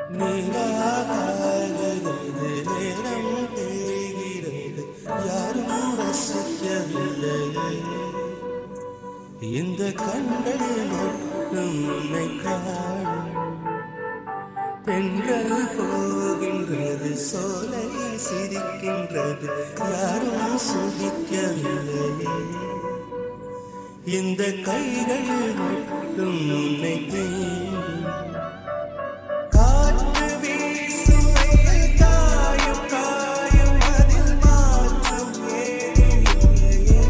நீராகாகிறது நேரம் தேய்கிறது யாரும் ரசிக்கவில்லை இந்த கண்கள் மட்டும் உன்னை காணும் பெண்கள் போகின்றது சோலை சிரிக்கின்றது யாரும் சுகிக்கவில்லை இந்த கைகள் மட்டும் உன்னை தேடும் காற்று வீசும் வெயில் காயும் காயும் அதில் மாற்றம் ஏதும் இல்லையே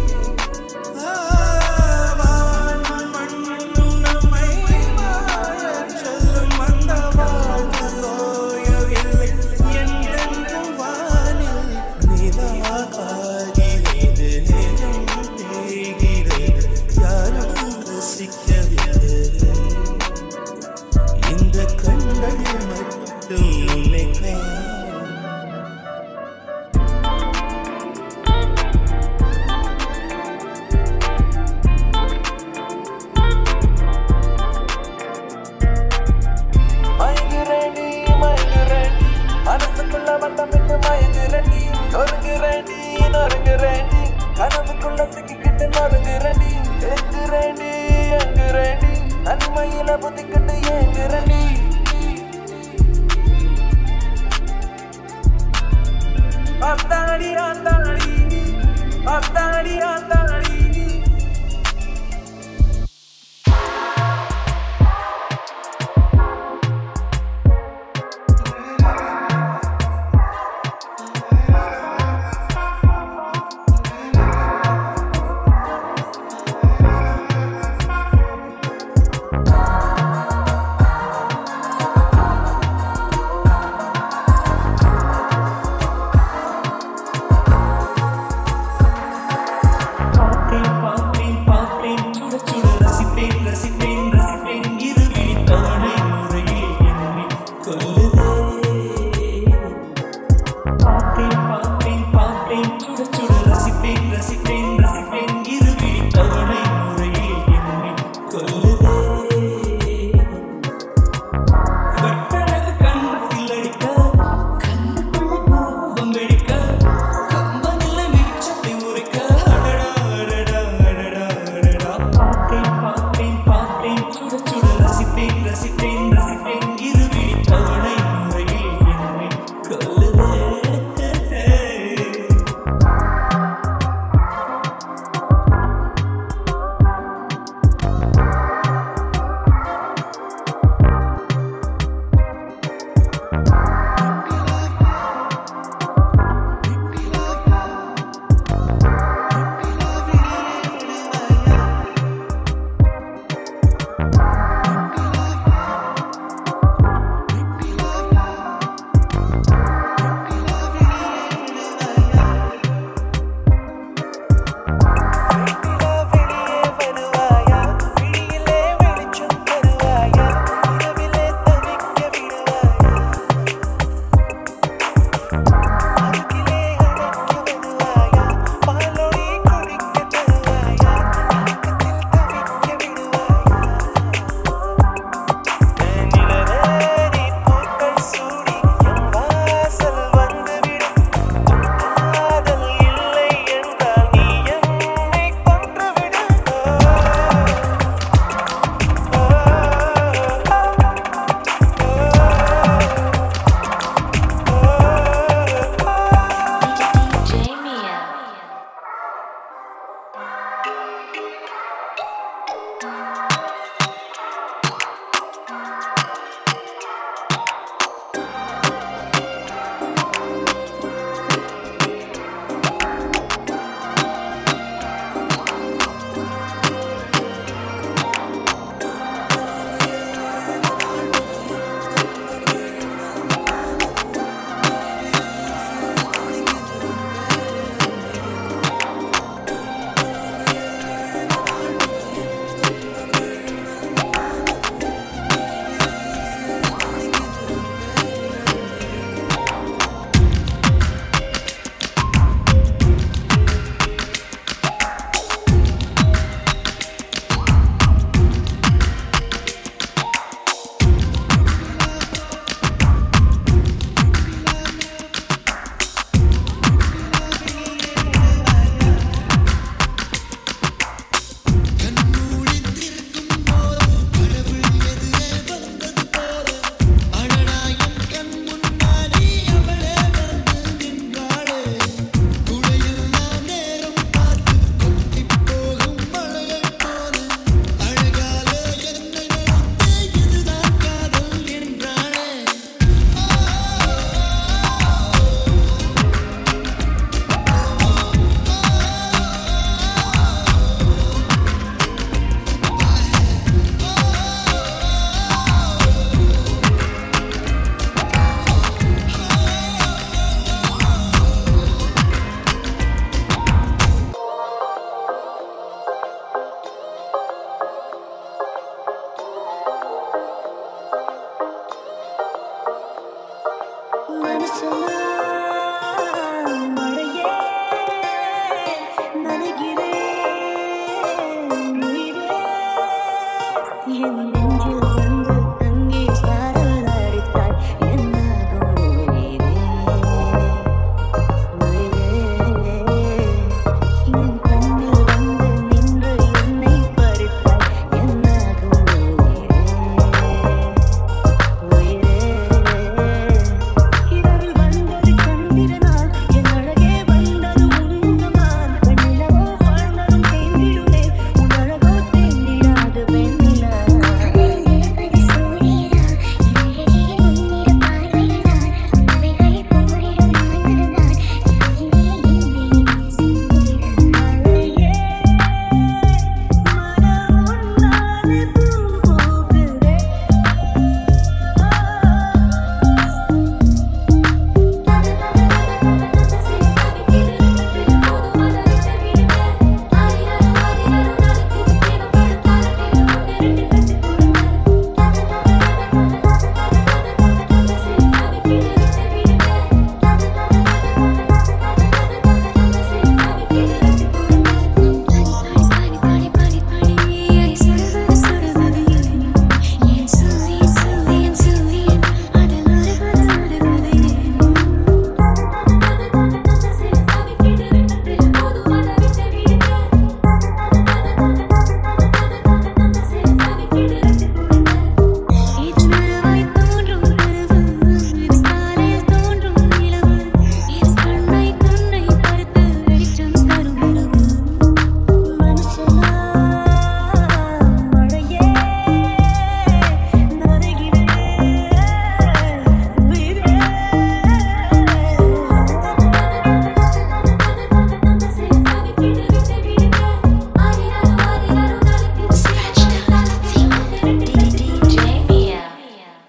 வானும் மண்ணும் நம்மை வாழச் சொல்லும் அந்த வாழ்வு ஓயவில்லை. என்றென்றும் வானில் நிலாகாகிறது, நேரம் தேய்கிறது, யாரும் ரசிக்கவில்லை. இந்த கண்கள் மட்டும் உன்னை காணும் மயங்குறேண்டி மயங்குறேண்டி மனசுக்குள்ள வட்டமிட்டு மயங்குறேண்டி நொறுங்குறேண்டி நொறுங்குறேண்டி கனவுக்குள்ள சிக்கிக்கிட்டு நொறுங்குறேண்டி எங்குறேண்டி எங்குறேண்டி நன்மையில புதிக்கிட்டு ஏங்குறேண்டி அத்தாடி அத்தாடி அத்தாடி அத்தாடி பார்த்தேன் பார்த்தேன் பார்த்தேன் சுட சுட ரசிப்பேன் ரசிப்பேன் ரசிப்பேன் இரு விழித்தவனை முறையில் என்னை கொல்லுதே பார்த்தேன் பார்த்தேன் பார்த்தேன் சுட சுட ரசிப்பேன் ரசிப்பேன் ரசிப்பேன் இரு விழித்தவனை முறையில் என்னை கொல்லுதே வெட்டழகு கண்ணத்தில் அடிக்க கண்ணுக்குள் பூகம் வெடிக்க கம்பனில வெளிச்சத்தை உரைக்க அடடா அடடா அடடா அடடா பார்த்தேன் பார்த்தேன் பார்த்தேன் சுட சுட ரசித்தேன் ரசித்தேன் ரசித்தேன் இரு விழித்தவளை முறையில் என்னை கொல்லுதே மனசெல்லாம் மழையே நனைகிறேன் உயிரே என் நெஞ்சில் வந்து